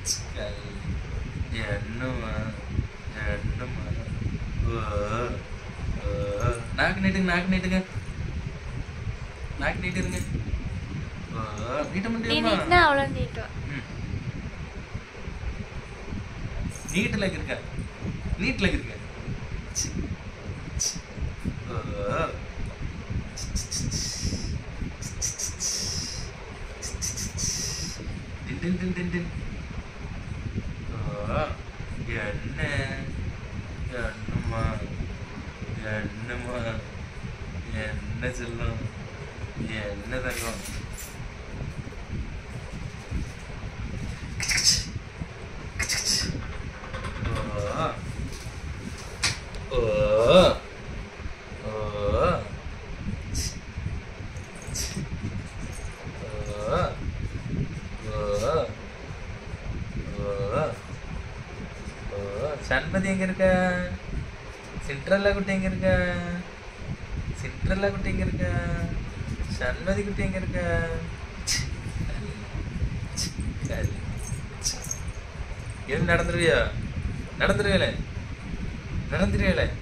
என்னம்மா என்னம்மா ஓ ஓ நாக்கு நீட்டுங்க நாக்கு நீட்டுங்க நாக்கு நீட்டுருங்க ஓ நீட்ட நீ முடியுமா நீட்னா அவ்வளோ நீட்டும் ம். நீட் லெக் இருக்க நீட் லெக் இருக்க சி, சி. ஓ. டின் டின் டின் டின் டின். ஓ, என்ன என்னம்மா என்னம்மா என்ன சொல்லும் என்ன தங்கம் ஓ ஓ சண்பதி எங்க இருக்க சிண்ட்ரல்லா குட்டி எங்க இருக்க சிண்ட்ரல்லா குட்டி எங்க இருக்க சண்பதி குட்டி எங்க இருக்க சரி ஏன் நடந்துருவியா நடந்துருவேலே நடந்துருவேலே